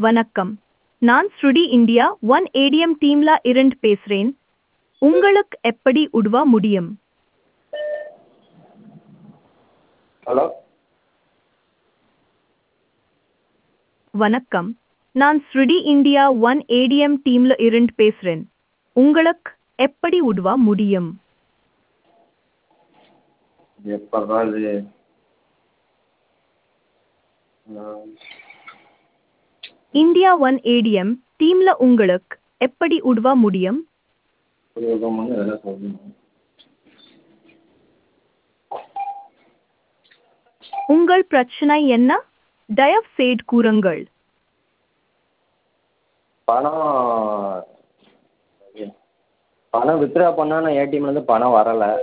வணக்கம் நான் ஸ்ருடி இந்தியா ஒன் ஏடிஎம் டீம்ல இருந்து பேசுறேன் உங்களுக்கு எப்படி உதவ முடியும் ஹலோ வணக்கம் நான் ஸ்ருடி இந்தியா ஒன் ஏடிஎம் டீம்ல இருந்து பேசுறேன் உங்களுக்கு எப்படி உதவ முடியும் எப்பட்றா இது இந்தியா ஒன் ஏடிஎம் டீம்ல உங்களுக்கு எப்படி உதவ முடியும் உபயோகம்னு எதனா சொல்லணும் உங்கள் பிரச்சனை என்ன தயவு செய்து கூறுங்கள் பணம் பணம் வித்ட்ரா பண்ணா நான் ஏடிஎம்லேருந்து பணம் வரலை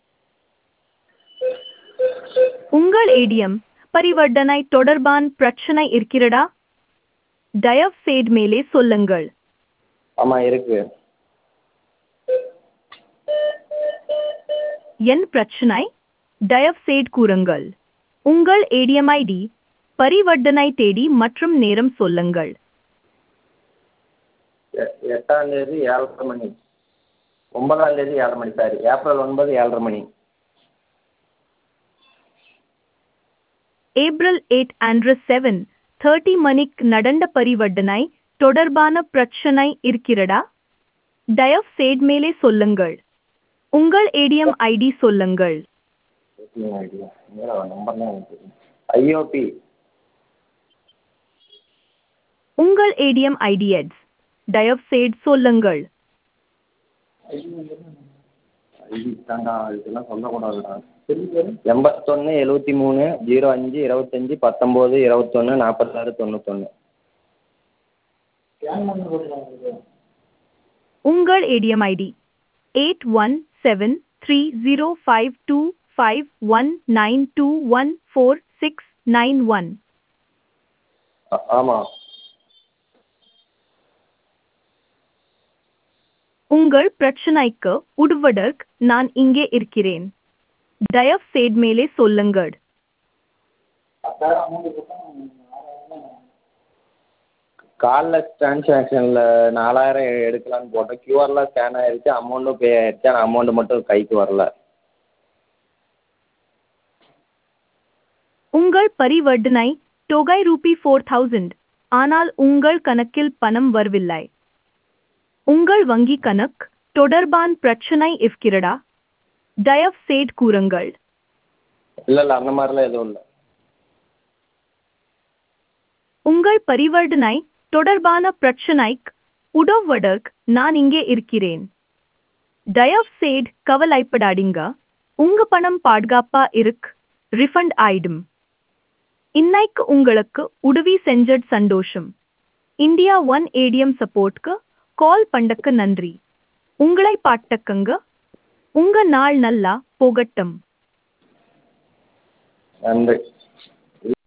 உங்கள் ஏடிஎம் பரிவர்த்தனை தொடர்பான பிரச்சனை இருக்கிறதா தயவு செய்து மேலே சொல்லுங்கள் ஆமாம் இருக்கு என் பிரச்சனை தயவு செய்து கூறுங்கள் உங்கள் ஏடிஎம் ஐடி பரிவர்த்தனை தேதி மற்றும் நேரம் சொல்லுங்கள் எ- எட்டாம் தேதி ஏழரை மணி ஒன்பதாம் தேதி ஏழரை மணி சாரி ஏப்ரல் ஒன்பது ஏழரை மணி April eight and seven thirty மணிக்கு நடந்த பரிவர்த்தனை தொடர்பான பிரச்சனை இருக்கிறதா தயவு செய்து மேலே சொல்லுங்கள் உங்கள் ஏடிஎம் ஐடி சொல்லுங்கள் ஏடிஎம் ஐடியா நம்பர் தான் எனக்கு தெரியும் ஐஓபி உங்கள் ஏடிஎம் ஐடி எட்ஸ் தயவு செய்து சொல்லுங்கள் ஐடி தாண்டா இதெல்லாம் சொல்லக்கூடாதுடா எண்பத்தொன்று எழுபத்தி மூணு ஜீரோ அஞ்சு இருபத்தஞ்சி பத்தொம்போது இருபத்தொன்று நாற்பத்தாறு தொண்ணூத்தொன்று உங்கள் ATM ID eight one seven three zero five two five one nine two one four six nine one ஆமாம் உங்கள் பிரச்சனைக்கு உதவுவதற்கு நான் இங்கே இருக்கிறேன் தயவு செய்து மேலே சொல்லுங்கள் கார்ட்லெஸ் ட்ரான்சாக்ஷனில் நாலாயிரம் எ- எடுக்கலான்னு போட்டேன் கியூஆர்லாம் ஸ்கேன் ஆயிருச்சு அமௌண்ட்டும் பே ஆயிருச்சு ஆனால் அமௌண்ட் மட்டும் கைக்கு வரல உங்கள் பரிவர்த்தனை தொகை ரூபி ஃபோர் தௌசண்ட் ஆனால் உங்கள் கணக்கில் பணம் வரவில்லை உங்கள் வங்கி கணக்கு தொடர்பான பிரச்சனை இருக்கிறதா தயவு செய்து கூறுங்கள் இல்லை இல்லை அந்த மாதிரிலாம் எதுவும் இல்லை உங்கள் பரிவர்த்தனை தொடர்பான பிரச்சனைக்கு உதவுவதற்கு நான் இங்கே இருக்கிறேன் தயவு செய்து கவலைப்படாதீங்க உங்க பணம் பாதுகாப்பா இருக்கு ரிஃபண்ட் ஆயிடும் இன்னைக்கு உங்களுக்கு உதவி செஞ்சது சந்தோஷம் இந்தியா ஒன் ஏடிஎம் சப்போர்ட்க்கு கால் பண்ணக்கு நன்றி உங்களை பாட்டக்கங்க உங்க நாள் நல்லா போகட்டும் நன்றி